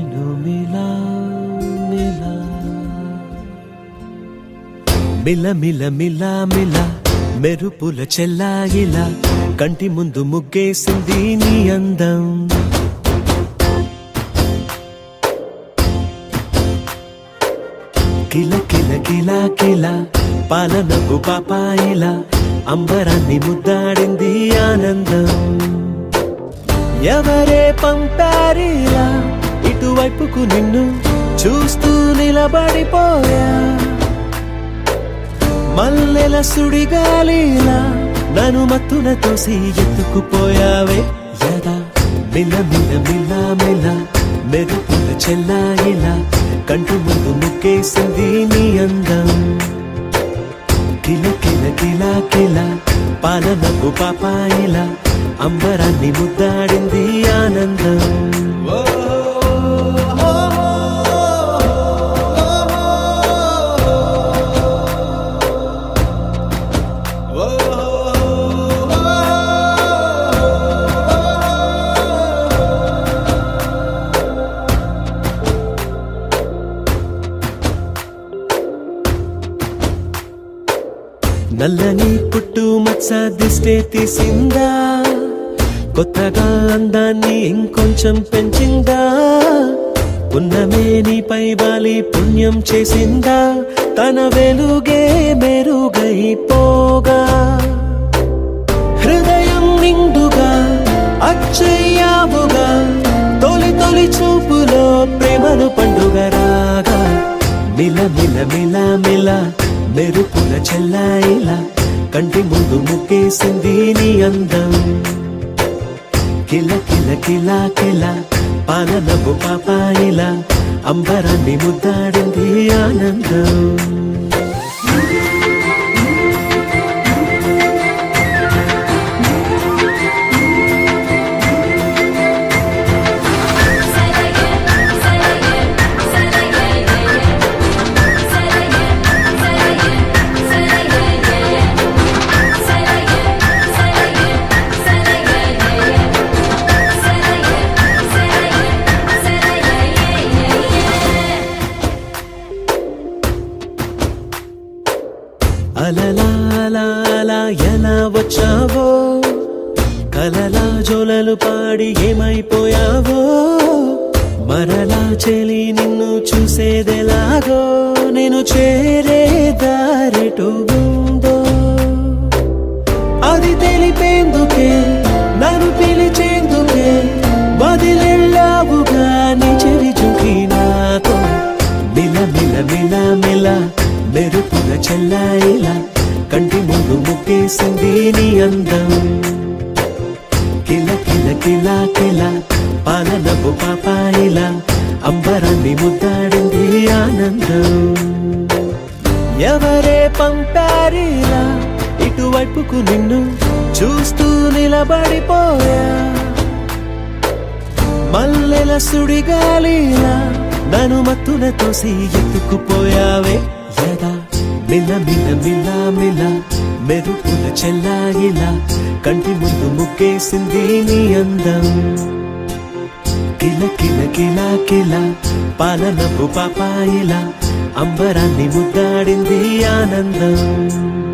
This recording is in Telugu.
నేను మిలా మిలా మిల మిల మిల మిల మెరుపుల చెల్లాయిలా కంటి ముందు ముగ్గేసింది నీ అందం కిల కిల కిల కిల పాలనకు పాపాయిలా అంబరాన్ని ముద్దాడింది ఆనందం ఎవరే పంపారిలా ఇటువైపుకు నిన్ను చూస్తూ నిలబడిపోయా మల్లెల సుడిగాలిలా నన్ను మత్తున తోసి ఎత్తుకుపోయావే యదా మిల మిల మిల మిల మెరుపుల చెల్లాయిలా కంటి ముందు ముక్కేసింది నీ అందం కిల కిల కిల కిల పాలనకు పాపాయిలా అంబరాన్ని ముద్దాడింది ఆనందం నల్లని పుట్టు మచ్చ దిష్టే తీసిందా కొత్తగా అందాన్ని ఇంకొంచెం పెంచిందా ఉన్నమే నీపై వాలి పుణ్యం చేసిందా తన వెలుగే మెరుగైపోగా హృదయం నిండుగా అచ్చయ్యావుగా తొలి తొలి చూపులో ప్రేమను పండుగ రాగా మిల మిల మిల మిల మెరుపుల చెల్లాయిలా కంటి ముందు ముక్కేసింది నీ అందం కిల కిల కిల కిల పాలనపు పాపాయిలా అంబరాన్ని ముద్దాడింది ఆనందం అలలా అలా అలా ఎలా వచ్చావో కలలా జోలలు పాడి ఏమైపోయావో మరలా చెలి నిన్ను చూసేదెలాగో నేను చేరే దారెటు ఉందో అది తెలిపేందుకే నన్ను పిలిచేందుకే వదిలెళ్ళావుగా నీ చెవి చుంకి నాతో మిల మిల మిల మిల మెరుపుల చెల్లాయిలా కంటి ముందు ముక్కేసింది నీ అందం కిల కిల కిల కిల పాలనపు పాపాయిలా అంబరాన్ని ముద్దాడింది ఆనందం ఎవరే పంపారిలా ఇటువైపుకు నిన్ను చూస్తూ నిలబడిపోయా మల్లెల సుడిగాలిలా నన్ను మత్తున తోసి ఎత్తుకుపోయావే యదా మిల మిల మిల మిల మెరుపుల చెల్లాయిలా కంటి ముందు ముగ్గేసింది నీ అందం కిల కిల కిల కిల పాలనపు పాపాయిలా అంబరాన్ని ముద్దాడింది ఆనందం